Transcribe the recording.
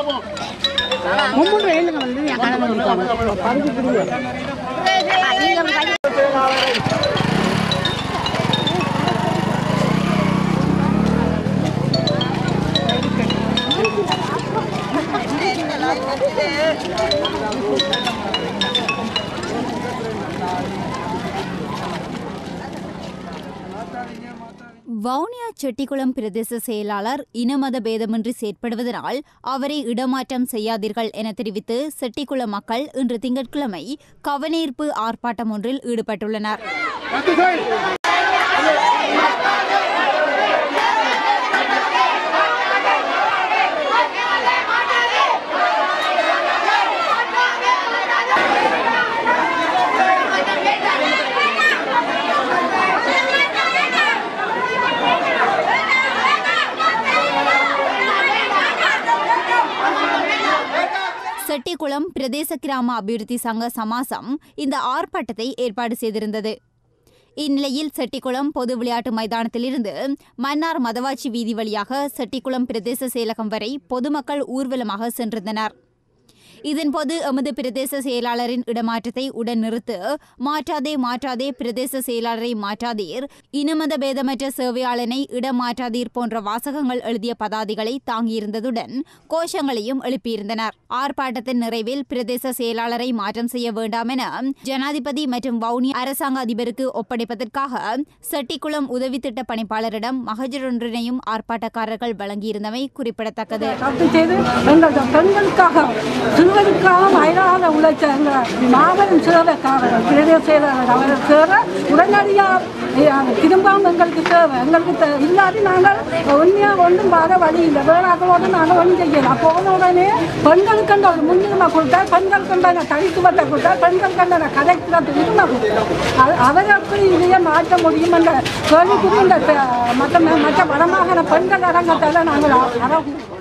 மும்முறை எழுதுங்க வந்து என் கணவன் வவுனியா செட்டிக்குளம் பிரதேச செயலாளர் இனமத பேதமின்றி செயற்படுவதனால் அவரை இடமாற்றம் செய்யாதீர்கள் என தெரிவித்து செட்டிக்குளம் மக்கள் இன்று திங்கட்கிழமை கவனீர்ப்பு ஆர்ப்பாட்டம் ஒன்றில் ஈடுபட்டுள்ளனர் செட்டிக்குளம் பிரதேச கிராம அபிவிருத்தி சங்க சமாசம் இந்த ஆர்ப்பாட்டத்தை ஏற்பாடு செய்திருந்தது இந்நிலையில் செட்டிக்குளம் பொது விளையாட்டு மைதானத்திலிருந்து மன்னார் மதவாச்சி வீதி வழியாக செட்டிக்குளம் பிரதேச செயலகம் வரை பொதுமக்கள் ஊர்வலமாக சென்றிருந்தனர் இதன்போது எமது பிரதேச செயலாளரின் இடமாற்றத்தை உடன் நிறுத்து மாற்றாதே மாற்றாதே பிரதேச செயலாளரை மாற்றாதீர் இனமத பேதமற்ற சேவையாளனை இடம் மாற்றாதீர் போன்ற வாசகங்கள் எழுதிய பதாதிகளை தாங்கியிருந்ததுடன் கோஷங்களையும் எழுப்பியிருந்தனர் ஆர்ப்பாட்டத்தின் நிறைவில் பிரதேச செயலாளரை மாற்றம் செய்ய வேண்டாம் என ஜனாதிபதி மற்றும் வவுனி அரசாங்க அதிபருக்கு ஒப்படைப்பதற்காக செட்டிக்குளம் உதவி திட்ட பணிப்பாளரிடம் மகஜர் ஒன்றினையும் ஆர்ப்பாட்டக்காரர்கள் வழங்கியிருந்தமை குறிப்பிடத்தக்கது ரத்து செய்து எங்கள் பெண்களுக்காக சிறுவருக்காக வயதான உழைச்ச எங்கள் மாபெரும் சேவைக்காரர்கள் பிரதேச செயலாளர் அவர்கள் சேவை உடனடியாக திரும்பவும் எங்களுக்கு தேவை எங்களுக்கு தே- இல்லாட்டி நாங்கள் உண்மையாக ஒன்றும் வர வழி இல்லை வேளாக்களோடு நாங்கள் ஒன்றும் செய்யலாம் போன உடனே பெண்களுக்கு ஒரு முன்னுரிமை கொடுத்தால் பெண்களுக்கு தனித்துவத்தை கொடுத்தால் பெண்களுக்கு கதைக்கிறது உரிமை கொடுத்தால் அது- அவருக்கு இதையே மாற்ற முடியும் என்ற கேள்விக்குரிய இந்த மற்ற மற்ற வடமாகாண பெண்கள் அரங்கத்தால் நாங்கள் அறகு